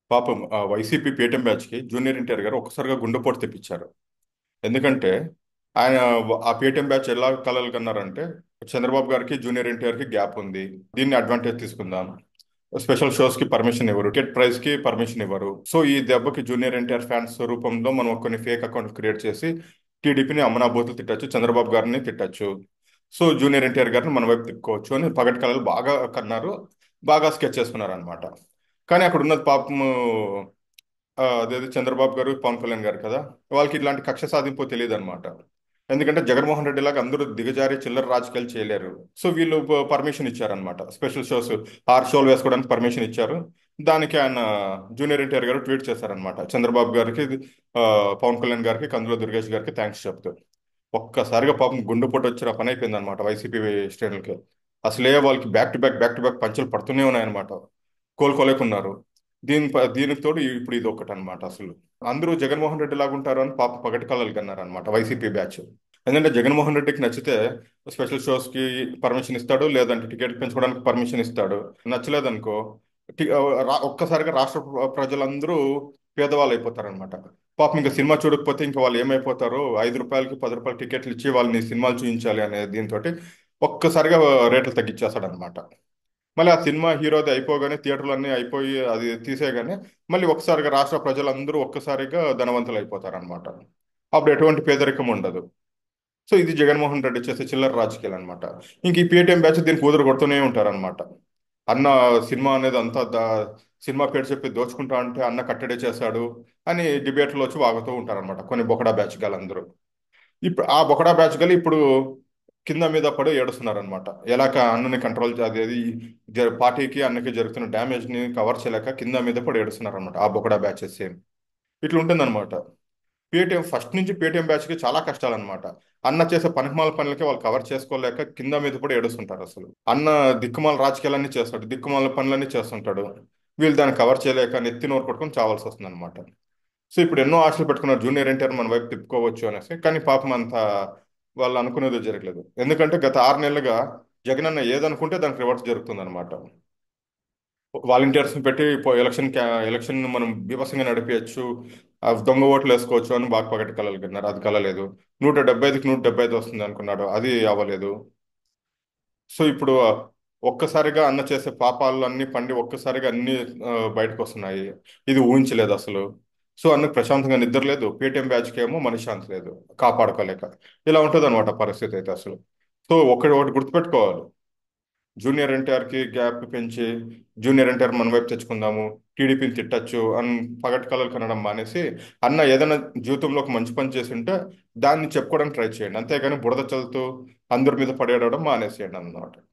పాపం ఆ వైసీపీ పేటీఎం బ్యాచ్కి జూనియర్ ఎన్టీఆర్ గారు ఒక్కసారిగా గుండెపోటు తెప్పించారు ఎందుకంటే ఆయన ఆ పేటీఎం బ్యాచ్ ఎలా కలలు కన్నారంటే చంద్రబాబు గారికి జూనియర్ ఎన్టీఆర్కి గ్యాప్ ఉంది దీన్ని అడ్వాంటేజ్ తీసుకుందాం స్పెషల్ షోస్ కి పర్మిషన్ ఇవ్వరు టికెట్ ప్రైస్ కి పర్మిషన్ ఇవ్వరు సో ఈ దెబ్బకి జూనియర్ ఎన్టీఆర్ ఫ్యాన్స్ రూపంలో మనం కొన్ని ఫేక్ అకౌంట్ క్రియేట్ చేసి టీడీపీని అమనాబూతులు తిట్టచ్చు చంద్రబాబు గారిని తిట్టచ్చు సో జూనియర్ ఎన్టీఆర్ గారిని మన వైపు తిప్పుకోవచ్చు అని పగటి కళలు బాగా కన్నారు బాగా స్కెచ్ చేసుకున్నారు అనమాట కానీ అక్కడ ఉన్నది పాపము ఆ, అదేది చంద్రబాబు గారు పవన్ కళ్యాణ్ గారు కదా వాళ్ళకి ఇట్లాంటి కక్ష సాధింపు తెలియదు అనమాట ఎందుకంటే జగన్మోహన్ రెడ్డి లాగా అందరూ దిగజారి చిల్లర రాజకీయాలు చేయలేరు సో వీళ్ళు పర్మిషన్ ఇచ్చారనమాట స్పెషల్ షోస్ ఆరు షోలు వేసుకోవడానికి పర్మిషన్ ఇచ్చారు దానికి ఆయన జూనియర్ ఎన్టీఆర్ గారు ట్వీట్ చేశారనమాట చంద్రబాబు గారికి ఆ, పవన్ కళ్యాణ్ గారికి కందులో దుర్గేష్ గారికి థ్యాంక్స్ చెప్తూ ఒక్కసారిగా పాపం గుండెపోటు వచ్చిన పని అయిపోయింది అనమాట వైసీపీ శ్రేణులకి అసలే వాళ్ళకి back to back back to back పంచులు పడుతూనే ఉన్నాయన్నమాట కోలుకోలేకున్నారు దీని ప- దీనికి తోడు ఇప్పుడు ఇది ఒకటి అనమాట అసలు అందరూ జగన్మోహన్ రెడ్డి లాగా ఉంటారు అని పాప పగటి కళలు కన్నారు అనమాట వైసీపీ బ్యాచ్ ఎందుకంటే జగన్మోహన్ రెడ్డికి నచ్చితే స్పెషల్ షోస్ కి పర్మిషన్ ఇస్తాడు లేదంటే టికెట్ పెంచుకోవడానికి పర్మిషన్ ఇస్తాడు నచ్చలేదనుకో టి- రా- ఒక్కసారిగా రాష్ట్ర ప్ర- ప్రజలందరూ పేదవాళ్ళు అయిపోతారనమాట పాపం ఇంకా సినిమా చూడకపోతే ఇంకా వాళ్ళు ఏమైపోతారో ఐదు రూపాయలకి పది రూపాయల టికెట్లు ఇచ్చి వాళ్ళని సినిమాలు చూపించాలి అనే దీంతో ఒక్కసారిగా రేట్లు తగ్గించేస్తాడు అనమాట మళ్ళీ ఆ సినిమా హీరోది అయిపోగానే థియేటర్లు అన్నీ అయిపోయి అది తీసేయగానే మళ్ళీ ఒక్కసారిగా రాష్ట్ర ప్రజలందరూ ఒక్కసారిగా ధనవంతులు అయిపోతారనమాట అప్పుడు ఎటువంటి పేదరికం ఉండదు సో ఇది జగన్మోహన్ రెడ్డి చేసే చిల్లర రాజకీయాలు అనమాట ఇంక ఈ పేటీఎం బ్యాచ్ దీనికి కుదురు కొడుతూనే ఉంటారనమాట అన్న సినిమా అనేది అంతా దా- సినిమా పేరు చెప్పి దోచుకుంటా అంటే అన్న కట్టడే చేశాడు అని డిబేట్లో వచ్చి వాగుతూ ఉంటారనమాట కొన్ని బొకడా బ్యాచ్ గాలందరూ ఇప్పుడు ఆ బొకడా బ్యాచ్ గలు ఇప్పుడు కింద మీద పడి ఏడుస్తున్నారు అనమాట ఎలాగ అన్నని కంట్రోల్ అదేది జ- పార్టీకి అన్నకి జరుగుతున్న డ్యామేజ్ ని కవర్ చేయలేక కింద మీద పడి ఏడుస్తున్నారు అనమాట ఆ బొకడా బ్యాచెస్ సేమ్ ఇట్లా ఉంటుందన్నమాట పేటిఎం ఫస్ట్ నుంచి పేటిఎం బ్యాచ్ కి చాలా కష్టాలు అనమాట అన్న చేసే పనికిమాల పనులకి వాళ్ళు కవర్ చేసుకోలేక కింద మీద పడి ఏడుస్తుంటారు అసలు అన్న దిక్కుమాల రాజకీయాలన్నీ చేస్తాడు దిక్కుమాల పనులన్నీ చేస్తుంటాడు వీళ్ళు దాన్ని కవర్ చేయలేక నెత్తి నోరు కొట్టుకొని చావాల్సి వస్తుంది అనమాట సో ఇప్పుడు ఎన్నో ఆశలు పెట్టుకున్నారు జూనియర్ ఎన్టీఆర్ మన వైపు తిప్పుకోవచ్చు అనేసి కానీ పాపం అంత వాళ్ళు అనుకునేది జరగలేదు ఎందుకంటే గత ఆరు నెలలుగా జగన్ అన్న ఏదనుకుంటే దానికి రివర్స్ జరుగుతుంది అనమాట వాలంటీర్స్ పెట్టి పో- ఎలక్షన్ క్యా- ఎలక్షన్ మనం బీభత్సంగా నడిపించచ్చు ఆ దొంగ ఓట్లు వేసుకోవచ్చు అని బాగా పగటి కలలు కన్నారు అది కలలేదు నూట డెబ్బై ఐదుకి నూట డెబ్బై ఐదు వస్తుంది అనుకున్నాడు అది అవ్వలేదు సో ఇప్పుడు ఒక్కసారిగా అన్న చేసే పాపాలు అన్ని పండి ఒక్కసారిగా అన్ని ఆ, బయటకు వస్తున్నాయి ఇది ఊహించలేదు అసలు సో అన్నకు ప్రశాంతంగా నిద్ర లేదు పేటీఎం బ్యాచ్కి ఏమో మనశ్శాంతి లేదు కాపాడుకోలేక ఇలా ఉంటుంది అనమాట పరిస్థితి అయితే అసలు సో ఒకటి ఒకటి గుర్తుపెట్టుకోవాలి జూనియర్ ఎన్టీఆర్కి గ్యాప్ పెంచి జూనియర్ ఎన్టీఆర్ మన వైపు తెచ్చుకుందాము టీడీపీని తిట్టచ్చు అని పగటి కళలు కనడం మానేసి అన్న ఏదైనా జీవితంలో ఒక మంచి పని చేసి ఉంటే దాన్ని చెప్పుకోవడానికి ట్రై చేయండి అంతేగాని బురద చల్లుతూ అందరి మీద పడేయడం మానేసేయండి అన్నమాట